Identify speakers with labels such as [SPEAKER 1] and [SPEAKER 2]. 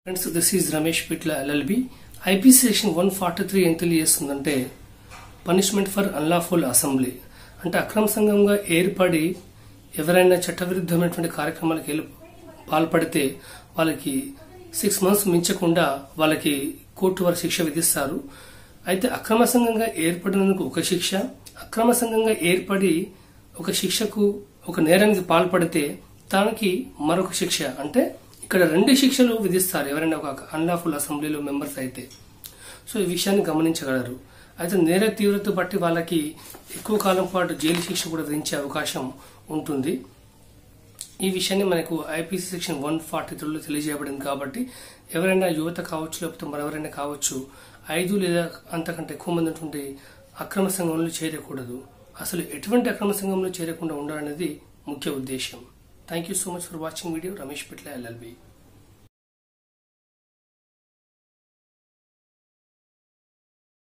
[SPEAKER 1] friends this is Ramesh Pitla LLB IPC section one forty three ఏం తెలియజేస్తుందంటే punishment for unlawful assembly అంటే అక్రమ సంఘంగా ఏర్పడి ఎవరైనా చట్టవిరుద్ధమైనటువంటి కార్యక్రమాలకు వెళ్ళి పాల్పడితే వాళ్ళకి సిక్స్ మంత్స్ మించకుండా వాళ్ళకి కోర్టు వారు శిక్ష విధిస్తారు అయితే అక్రమ సంఘంగా ఏర్పడినందుకు ఒక శిక్ష అక్రమ సంఘంగా ఏర్పడి ఒక శిక్షకు ఒక నేరానికి పాల్పడితే దానికి మరొక శిక్ష అంటే ఇక్కడ రెండు శిక్షలు విధిస్తారు ఎవరైనా ఒక అన్లాఫుల్ అసెంబ్లీలో మెంబర్స్ అయితే సో ఈ విషయాన్ని గమనించగలరు అయితే నేర తీవ్రత బట్టి వాళ్ళకి ఎక్కువ కాలం పాటు జైలు శిక్ష కూడా విధించే అవకాశం ఉంటుంది ఈ విషయాన్ని మనకు ఐపీసీ సెక్షన్ వన్ ఫార్టీ త్రీలో తెలియజేయబడింది కాబట్టి ఎవరైనా యువత కావచ్చు లేకపోతే మరెవరైనా కావచ్చు ఐదు లేదా అంతకంటే ఎక్కువ మంది ఉంటుంటే అక్రమ సంఘంలో చేరకూడదు అసలు ఎటువంటి అక్రమ సంఘంలో చేరకుండా ఉండాలనేది ముఖ్య ఉద్దేశం thank you so much for watching video Ramesh Pitla LLB